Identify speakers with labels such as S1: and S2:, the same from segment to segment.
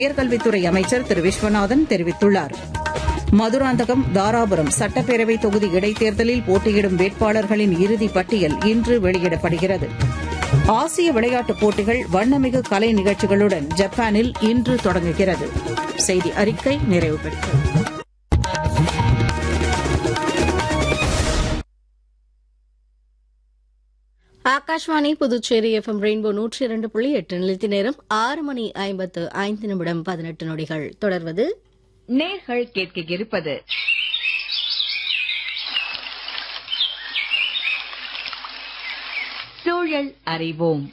S1: உயர்கல்வித்துறை அமைச்சர் திரு விஸ்வநாதன் தெரிவித்துள்ளார் மதுராந்தகம் தாராபுரம் சட்டப்பேரவை தொகுதி இடைத்தேர்தலில் போட்டியிடும் வேட்பாளர்களின் இறுதிப் பட்டியல் இன்று வெளியிடப்படுகிறது ஆசிய விளையாட்டுப் போட்டிகள் வண்ணமிகு கலை நிகழ்ச்சிகளுடன் ஜப்பானில் இன்று தொடங்குகிறது செய்தி அறிக்கை நிறைவு பெற்றது
S2: ஆகாஷ்வாணி புதுச்சேரி எஃப்எம் ரெயின்போ நூற்றி இரண்டு புள்ளி எட்டு நிலைத்தி நேரம் ஆறு மணி ஐம்பத்து ஐந்து நிமிடம் பதினெட்டு நொடிகள் தொடர்வது
S3: நேர்கள் கேட்க இருப்பது சூழல் அறிவோம்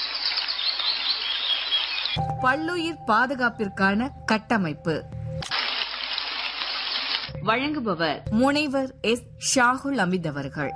S3: பல்லுயிர் பாதுகாப்பிற்கான கட்டமைப்பு வழங்குபவர் முனைவர் எஸ் ஷாகுல் அமித் அவர்கள்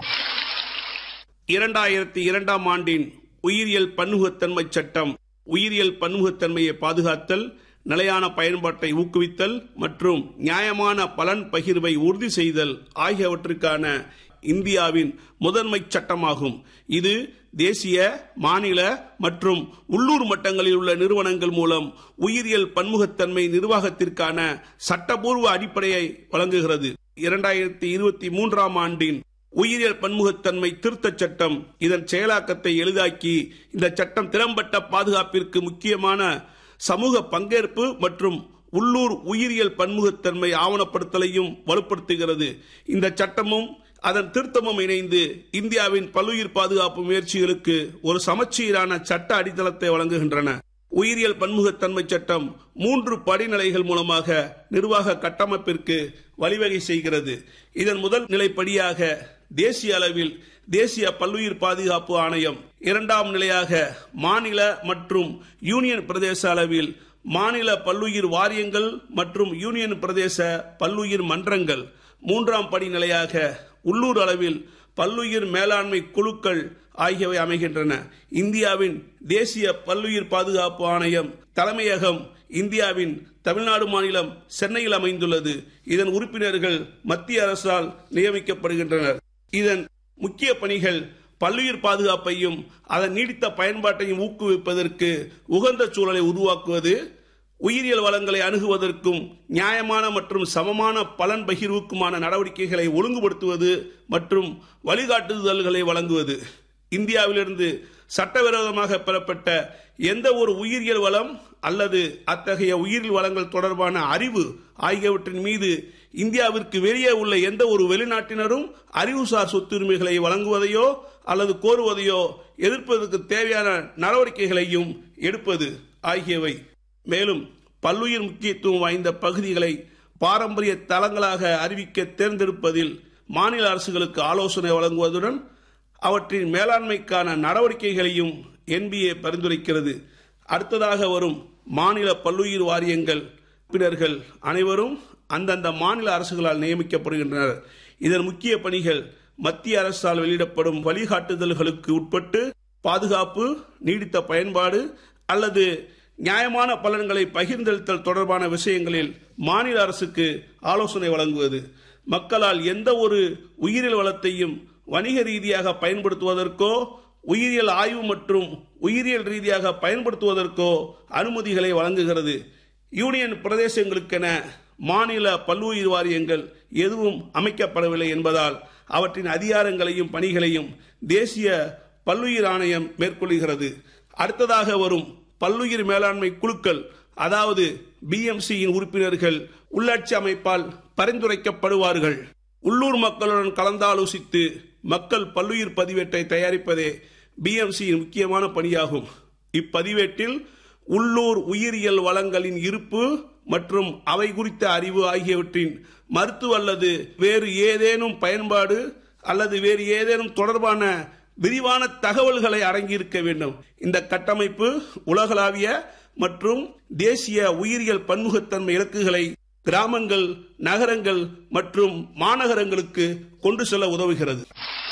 S4: இரண்டாயிரத்தி இரண்டாம் ஆண்டின் உயிரியல் பன்முகத்தன்மை சட்டம் உயிரியல் பன்முகத்தன்மையை பாதுகாத்தல் நிலையான பயன்பாட்டை ஊக்குவித்தல் மற்றும் நியாயமான பலன் பகிர்வை உறுதி செய்தல் ஆகியவற்றுக்கான இந்தியாவின் முதன்மை சட்டமாகும் இது தேசிய மாநில மற்றும் உள்ளூர் மட்டங்களில் உள்ள நிறுவனங்கள் மூலம் உயிரியல் பன்முகத்தன்மை நிர்வாகத்திற்கான சட்டபூர்வ அடிப்படையை வழங்குகிறது இரண்டாயிரத்தி இருபத்தி மூன்றாம் ஆண்டின் உயிரியல் பன்முகத்தன்மை திருத்தச் சட்டம் இதன் செயலாக்கத்தை எளிதாக்கி இந்த சட்டம் திறம்பட்ட பாதுகாப்பிற்கு முக்கியமான சமூக பங்கேற்பு மற்றும் உள்ளூர் உயிரியல் பன்முகத்தன்மை ஆவணப்படுத்தலையும் வலுப்படுத்துகிறது இந்த சட்டமும் அதன் திருத்தமும் இணைந்து இந்தியாவின் பல்லுயிர் பாதுகாப்பு முயற்சிகளுக்கு ஒரு சமச்சீரான சட்ட அடித்தளத்தை வழங்குகின்றன உயிரியல் பன்முகத்தன்மை சட்டம் மூன்று படிநிலைகள் மூலமாக நிர்வாக கட்டமைப்பிற்கு வழிவகை செய்கிறது இதன் முதல் நிலைப்படியாக தேசிய அளவில் தேசிய பல்லுயிர் பாதுகாப்பு ஆணையம் இரண்டாம் நிலையாக மாநில மற்றும் யூனியன் பிரதேச அளவில் மாநில பல்லுயிர் வாரியங்கள் மற்றும் யூனியன் பிரதேச பல்லுயிர் மன்றங்கள் மூன்றாம் படிநிலையாக உள்ளூர் அளவில் பல்லுயிர் மேலாண்மை குழுக்கள் ஆகியவை அமைகின்றன இந்தியாவின் தேசிய பல்லுயிர் பாதுகாப்பு ஆணையம் தலைமையகம் இந்தியாவின் தமிழ்நாடு மாநிலம் சென்னையில் அமைந்துள்ளது இதன் உறுப்பினர்கள் மத்திய அரசால் நியமிக்கப்படுகின்றனர் இதன் முக்கிய பணிகள் பல்லுயிர் பாதுகாப்பையும் அதன் நீடித்த பயன்பாட்டையும் ஊக்குவிப்பதற்கு உகந்த சூழலை உருவாக்குவது உயிரியல் வளங்களை அணுகுவதற்கும் நியாயமான மற்றும் சமமான பலன் பகிர்வுக்குமான நடவடிக்கைகளை ஒழுங்குபடுத்துவது மற்றும் வழிகாட்டுதல்களை வழங்குவது இந்தியாவிலிருந்து சட்டவிரோதமாக பெறப்பட்ட எந்த ஒரு உயிரியல் வளம் அல்லது அத்தகைய உயிரியல் வளங்கள் தொடர்பான அறிவு ஆகியவற்றின் மீது இந்தியாவிற்கு வெளியே உள்ள எந்த ஒரு வெளிநாட்டினரும் அறிவுசார் சொத்துரிமைகளை வழங்குவதையோ அல்லது கோருவதையோ எதிர்ப்பதற்கு தேவையான நடவடிக்கைகளையும் எடுப்பது ஆகியவை மேலும் பல்லுயிர் முக்கியத்துவம் வாய்ந்த பகுதிகளை பாரம்பரிய தளங்களாக அறிவிக்க தேர்ந்தெடுப்பதில் மாநில அரசுகளுக்கு ஆலோசனை வழங்குவதுடன் அவற்றின் மேலாண்மைக்கான நடவடிக்கைகளையும் என்பிஏ பரிந்துரைக்கிறது அடுத்ததாக வரும் மாநில பல்லுயிர் வாரியங்கள் உறுப்பினர்கள் அனைவரும் அந்தந்த மாநில அரசுகளால் நியமிக்கப்படுகின்றனர் இதன் முக்கிய பணிகள் மத்திய அரசால் வெளியிடப்படும் வழிகாட்டுதல்களுக்கு உட்பட்டு பாதுகாப்பு நீடித்த பயன்பாடு அல்லது நியாயமான பலன்களை பகிர்ந்தளித்தல் தொடர்பான விஷயங்களில் மாநில அரசுக்கு ஆலோசனை வழங்குவது மக்களால் எந்த ஒரு உயிரியல் வளத்தையும் வணிக ரீதியாக பயன்படுத்துவதற்கோ உயிரியல் ஆய்வு மற்றும் உயிரியல் ரீதியாக பயன்படுத்துவதற்கோ அனுமதிகளை வழங்குகிறது யூனியன் பிரதேசங்களுக்கென மாநில பல்லுயிர் வாரியங்கள் எதுவும் அமைக்கப்படவில்லை என்பதால் அவற்றின் அதிகாரங்களையும் பணிகளையும் தேசிய பல்லுயிர் ஆணையம் மேற்கொள்கிறது அடுத்ததாக வரும் பல்லுயிர் மேலாண்மை குழுக்கள் அதாவது பிஎம்சியின் உறுப்பினர்கள் உள்ளாட்சி அமைப்பால் பரிந்துரைக்கப்படுவார்கள் உள்ளூர் மக்களுடன் கலந்தாலோசித்து மக்கள் பல்லுயிர் பதிவேட்டை தயாரிப்பதே பிஎம்சியின் முக்கியமான பணியாகும் இப்பதிவேட்டில் உள்ளூர் உயிரியல் வளங்களின் இருப்பு மற்றும் அவை குறித்த அறிவு ஆகியவற்றின் மருத்துவ அல்லது வேறு ஏதேனும் பயன்பாடு அல்லது வேறு ஏதேனும் தொடர்பான விரிவான தகவல்களை அடங்கியிருக்க வேண்டும் இந்த கட்டமைப்பு உலகளாவிய மற்றும் தேசிய உயிரியல் பன்முகத்தன்மை இலக்குகளை கிராமங்கள் நகரங்கள் மற்றும் மாநகரங்களுக்கு கொண்டு செல்ல உதவுகிறது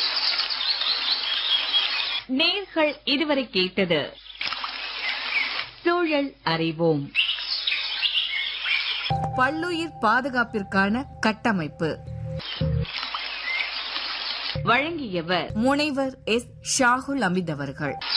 S3: நேர்கள் இதுவரை கேட்டது சூழல் அறிவோம் பல்லுயிர் பாதுகாப்பிற்கான கட்டமைப்பு வழங்கியவர் முனைவர் எஸ் ஷாகுல் அமித் அவர்கள்